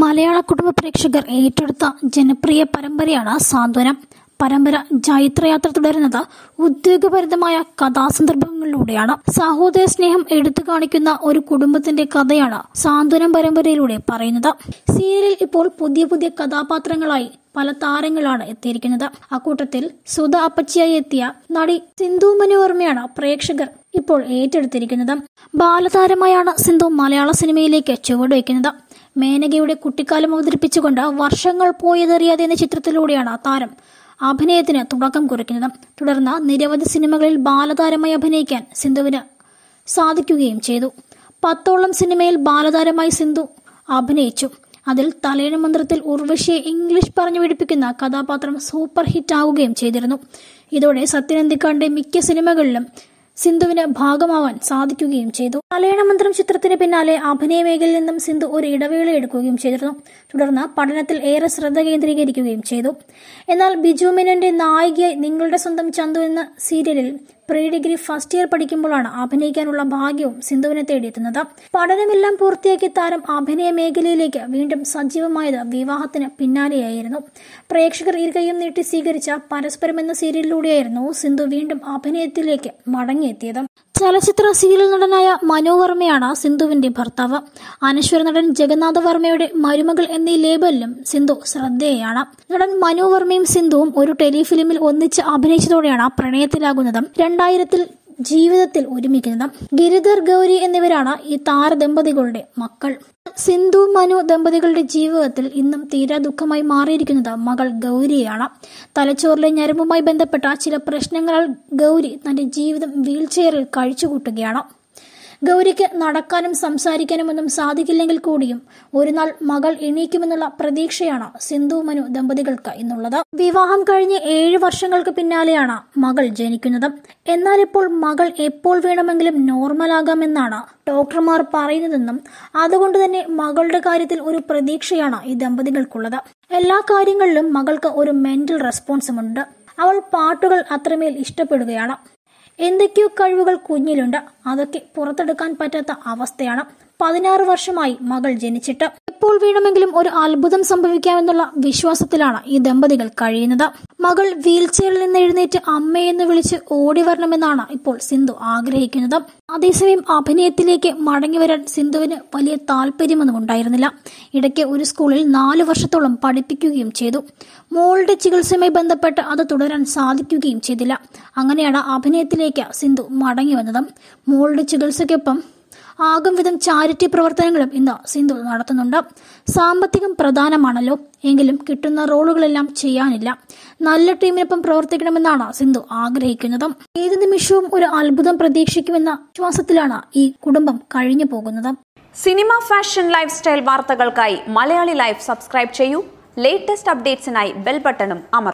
മലയാള കുടുംബ പ്രേക്ഷകർ ഏറ്റെടുത്ത ജനപ്രിയ പരമ്പരയാണ് സാന്ത്വനം പരമ്പര ജൈത്രയാത്ര തുടരുന്നത് ഉദ്വേഗഭരിതമായ കഥാസന്ദർഭങ്ങളിലൂടെയാണ് സഹോദര സ്നേഹം എടുത്തു കാണിക്കുന്ന ഒരു കുടുംബത്തിന്റെ കഥയാണ് സാന്ത്വനം പരമ്പരയിലൂടെ പറയുന്നത് സീരിയലിൽ ഇപ്പോൾ പുതിയ പുതിയ കഥാപാത്രങ്ങളായി പല താരങ്ങളാണ് എത്തിയിരിക്കുന്നത് അക്കൂട്ടത്തിൽ സുധ അപ്പച്ചിയായി എത്തിയ നടി സിന്ധു മനുവർമ്മയാണ് പ്രേക്ഷകർ ഇപ്പോൾ ഏറ്റെടുത്തിരിക്കുന്നത് ബാലതാരമായാണ് സിന്ധു മലയാള സിനിമയിലേക്ക് ചുവടുവെക്കുന്നത് മേനകയുടെ കുട്ടിക്കാലം അവതരിപ്പിച്ചുകൊണ്ട് വർഷങ്ങൾ പോയതറിയാതെ എന്ന ചിത്രത്തിലൂടെയാണ് താരം അഭിനയത്തിന് തുടക്കം കുറിക്കുന്നത് തുടർന്ന് നിരവധി സിനിമകളിൽ ബാലതാരമായി അഭിനയിക്കാൻ സിന്ധുവിന് സാധിക്കുകയും ചെയ്തു പത്തോളം സിനിമയിൽ ബാലതാരമായി സിന്ധു അഭിനയിച്ചു അതിൽ തലേണ മന്ത്രത്തിൽ ഉർവശിയെ ഇംഗ്ലീഷ് പറഞ്ഞു പിടിപ്പിക്കുന്ന കഥാപാത്രം സൂപ്പർ ഹിറ്റ് ആവുകയും ചെയ്തിരുന്നു ഇതോടെ സത്യനന്ദിക്കാന്റെ മിക്ക സിനിമകളിലും സിന്ധുവിന് ഭാഗമാവാൻ സാധിക്കുകയും ചെയ്തു തലേണ മന്ത്രം ചിത്രത്തിന് പിന്നാലെ അഭിനയ മേഖലയിൽ നിന്നും സിന്ധു ഒരു ഇടവേള എടുക്കുകയും ചെയ്തിരുന്നു തുടർന്ന് പഠനത്തിൽ ഏറെ ശ്രദ്ധ കേന്ദ്രീകരിക്കുകയും ചെയ്തു എന്നാൽ ബിജു മേനോന്റെ നായികയായി നിങ്ങളുടെ സ്വന്തം ചന്തു എന്ന സീരിയലിൽ പ്രീ ഡിഗ്രി ഫസ്റ്റ് ഇയർ പഠിക്കുമ്പോഴാണ് അഭിനയിക്കാനുള്ള ഭാഗ്യവും സിന്ധുവിനെ തേടിയെത്തുന്നത് പഠനമെല്ലാം പൂർത്തിയാക്കി താരം അഭിനയ മേഖലയിലേക്ക് വീണ്ടും സജീവമായത് വിവാഹത്തിന് പിന്നാലെയായിരുന്നു പ്രേക്ഷകർ ഇരുകയും നീട്ടി സ്വീകരിച്ച പരസ്പരം എന്ന സീരിയലിലൂടെയായിരുന്നു സിന്ധു വീണ്ടും അഭിനയത്തിലേക്ക് മടങ്ങിയെത്തിയത് ചലച്ചിത്ര സീരിയൽ നടനായ മനു വർമ്മയാണ് സിന്ധുവിന്റെ ഭർത്താവ് അനശ്വര നടൻ ജഗന്നാഥ വർമ്മയുടെ മരുമകൾ എന്നീ ലേബലിലും സിന്ധു ശ്രദ്ധേയാണ് നടൻ മനു വർമ്മയും സിന്ധുവും ഒരു ടെലിഫിലിമിൽ ഒന്നിച്ച് അഭിനയിച്ചതോടെയാണ് പ്രണയത്തിലാകുന്നതും രണ്ടായിരത്തിൽ ജീവിതത്തിൽ ഒരുമിക്കുന്നത് ഗിരിധർ ഗൗരി എന്നിവരാണ് ഈ താരദമ്പതികളുടെ മക്കൾ സിന്ധു മനു ദമ്പതികളുടെ ജീവിതത്തിൽ ഇന്നും തീരാ ദുഃഖമായി മാറിയിരിക്കുന്നത് മകൾ ഗൗരിയാണ് തലച്ചോറിലെ ഞരമ്പുമായി ബന്ധപ്പെട്ട ചില പ്രശ്നങ്ങളാൽ ഗൗരി തന്റെ ജീവിതം വീൽചെയറിൽ കഴിച്ചുകൂട്ടുകയാണ് ഗൗരിക്ക് നടക്കാനും സംസാരിക്കാനും ഒന്നും സാധിക്കില്ലെങ്കിൽ കൂടിയും ഒരു നാൾ മകൾ എണീക്കുമെന്നുള്ള പ്രതീക്ഷയാണ് സിന്ധു മനു ദമ്പതികൾക്ക് ഇന്നുള്ളത് വിവാഹം കഴിഞ്ഞ് ഏഴ് വർഷങ്ങൾക്ക് പിന്നാലെയാണ് മകൾ ജനിക്കുന്നത് എന്നാൽ ഇപ്പോൾ മകൾ എപ്പോൾ വേണമെങ്കിലും നോർമൽ ആകാമെന്നാണ് ഡോക്ടർമാർ പറയുന്നതെന്നും അതുകൊണ്ട് തന്നെ മകളുടെ കാര്യത്തിൽ ഒരു പ്രതീക്ഷയാണ് ഈ ദമ്പതികൾക്കുള്ളത് എല്ലാ കാര്യങ്ങളിലും മകൾക്ക് ഒരു മെന്റൽ റെസ്പോൺസുമുണ്ട് അവൾ പാട്ടുകൾ അത്രമേൽ ഇഷ്ടപ്പെടുകയാണ് എന്തൊക്കെയോ കഴിവുകൾ കുഞ്ഞിലുണ്ട് അതൊക്കെ പുറത്തെടുക്കാൻ പറ്റാത്ത അവസ്ഥയാണ് പതിനാറ് വർഷമായി മകൾ ജനിച്ചിട്ട് എപ്പോൾ വേണമെങ്കിലും ഒരു അത്ഭുതം സംഭവിക്കാമെന്നുള്ള വിശ്വാസത്തിലാണ് ഈ ദമ്പതികൾ കഴിയുന്നത് മകൾ വീൽചെയറിൽ നിന്ന് എഴുന്നേറ്റ് അമ്മയെന്ന് വിളിച്ച് ഓടി വരണമെന്നാണ് ഇപ്പോൾ സിന്ധു ആഗ്രഹിക്കുന്നത് അതേസമയം അഭിനയത്തിലേക്ക് മടങ്ങി വരാൻ സിന്ധുവിന് വലിയ താല്പര്യമൊന്നും ഉണ്ടായിരുന്നില്ല ഇടയ്ക്ക് ഒരു സ്കൂളിൽ നാലു വർഷത്തോളം പഠിപ്പിക്കുകയും ചെയ്തു മോളുടെ ചികിത്സയുമായി ബന്ധപ്പെട്ട് അത് തുടരാൻ സാധിക്കുകയും ചെയ്തില്ല അങ്ങനെയാണ് അഭിനയത്തിലേക്ക് സിന്ധു മടങ്ങി വന്നത് മോളുടെ ചികിത്സയ്ക്കൊപ്പം ആകും വിധം ചാരിറ്റി പ്രവർത്തനങ്ങളും ഇന്ന് സിന്ധു നടത്തുന്നുണ്ട് സാമ്പത്തികം പ്രധാനമാണല്ലോ എങ്കിലും കിട്ടുന്ന റോളുകളെല്ലാം ചെയ്യാനില്ല നല്ല ടീമിനൊപ്പം പ്രവർത്തിക്കണമെന്നാണ് സിന്ധു ആഗ്രഹിക്കുന്നത് ഏത് നിമിഷവും ഒരു അത്ഭുതം പ്രതീക്ഷിക്കുമെന്ന വിശ്വാസത്തിലാണ് ഈ കുടുംബം കഴിഞ്ഞു പോകുന്നത് സിനിമ ഫാഷൻ ലൈഫ് സ്റ്റൈൽ വാർത്തകൾക്കായി മലയാളി ലൈഫ് സബ്സ്ക്രൈബ് ചെയ്യൂ ലേറ്റസ്റ്റ് അപ്ഡേറ്റ്സിനായി ബെൽ ബട്ടണും അമർ